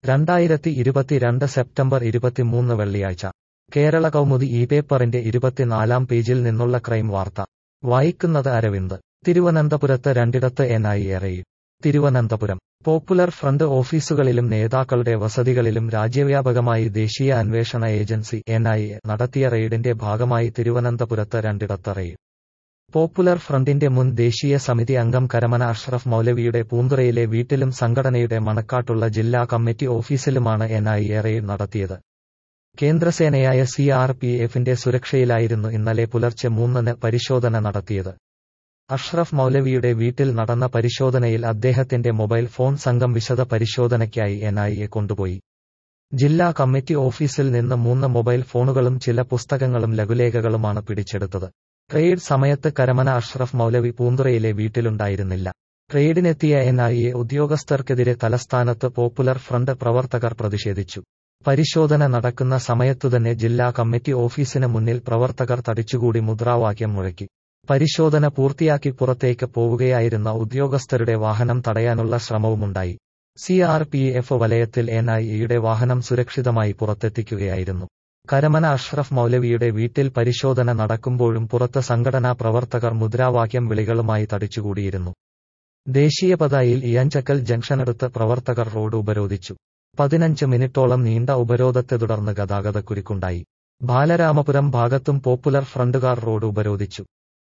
രണ്ടായിരത്തി ഇരുപത്തിരണ്ട് സെപ്റ്റംബർ ഇരുപത്തിമൂന്ന് വെള്ളിയാഴ്ച കേരള കൗമുദി ഈ പേപ്പറിന്റെ ഇരുപത്തിനാലാം പേജിൽ നിന്നുള്ള ക്രൈം വാർത്ത വായിക്കുന്നത് അരവിന്ദ് തിരുവനന്തപുരത്ത് രണ്ടിടത്ത് N I A raid Thiruvananthapuram popular front ഓഫീസുകളിലും നേതാക്കളുടെ വസതികളിലും രാജ്യവ്യാപകമായി ദേശീയ അന്വേഷണ ഏജൻസി എൻ ഐ എ നടത്തിയ റെയ്ഡിന്റെ ഭാഗമായി തിരുവനന്തപുരത്ത് രണ്ടിടത്ത് റെയ്ഡ് പോപ്പുലർ ഫ്രണ്ടിന്റെ മുൻ ദേശീയ സമിതി അംഗം കരമന അഷ്റഫ് മൗലവിയുടെ പൂന്തുറയിലെ വീട്ടിലും സംഘടനയുടെ മണക്കാട്ടുള്ള ജില്ലാ കമ്മിറ്റി ഓഫീസിലുമാണ് എൻ ഐ എ റെയ്ഡ് നടത്തിയത് കേന്ദ്രസേനയായ സി ആർ പി എഫിന്റെ സുരക്ഷയിലായിരുന്നു ഇന്നലെ പുലർച്ചെ മൂന്നിന് പരിശോധന നടത്തിയത് അഷ്റഫ് മൗലവിയുടെ വീട്ടിൽ നടന്ന പരിശോധനയിൽ അദ്ദേഹത്തിന്റെ മൊബൈൽ ഫോൺ സംഘം വിശദ പരിശോധനയ്ക്കായി എൻ ഐ എ കൊണ്ടുപോയി ജില്ലാ കമ്മിറ്റി ഓഫീസിൽ നിന്ന് മൂന്ന് മൊബൈൽ ഫോണുകളും ചില പുസ്തകങ്ങളും ലഘുലേഖകളുമാണ് പിടിച്ചെടുത്തത് റെയ്ഡ് സമയത്ത് കരമന അഷ്റഫ് മൗലവി പൂന്തുറയിലെ വീട്ടിലുണ്ടായിരുന്നില്ല റെയ്ഡിനെത്തിയ എൻ ഐ എ ഉദ്യോഗസ്ഥർക്കെതിരെ തലസ്ഥാനത്ത് പോപ്പുലർ ഫ്രണ്ട് പ്രവർത്തകർ പ്രതിഷേധിച്ചു പരിശോധന നടക്കുന്ന സമയത്തുതന്നെ ജില്ലാ കമ്മിറ്റി ഓഫീസിന് മുന്നിൽ പ്രവർത്തകർ തടിച്ചുകൂടി മുദ്രാവാക്യം മുഴക്കി പരിശോധന പൂർത്തിയാക്കി പുറത്തേക്ക് പോവുകയായിരുന്ന ഉദ്യോഗസ്ഥരുടെ വാഹനം തടയാനുള്ള ശ്രമവുമുണ്ടായി സി ആർ പി എഫ് വലയത്തിൽ എൻ ഐ എയുടെ വാഹനം സുരക്ഷിതമായി പുറത്തെത്തിക്കുകയായിരുന്നു കരമന അഷ്റഫ് മൗലവിയുടെ വീട്ടിൽ പരിശോധന നടക്കുമ്പോഴും പുറത്ത് സംഘടനാ പ്രവർത്തകർ മുദ്രാവാക്യം വിളികളുമായി തടിച്ചുകൂടിയിരുന്നു ദേശീയപതായിൽ ഇയഞ്ചക്കൽ ജംഗ്ഷനടുത്ത് പ്രവർത്തകർ റോഡ് ഉപരോധിച്ചു പതിനഞ്ച് മിനിറ്റോളം നീണ്ട ഉപരോധത്തെ തുടർന്ന് ഗതാഗതക്കുരുക്കുണ്ടായി ബാലരാമപുരം ഭാഗത്തും പോപ്പുലർ ഫ്രണ്ടുകാർ റോഡ് ഉപരോധിച്ചു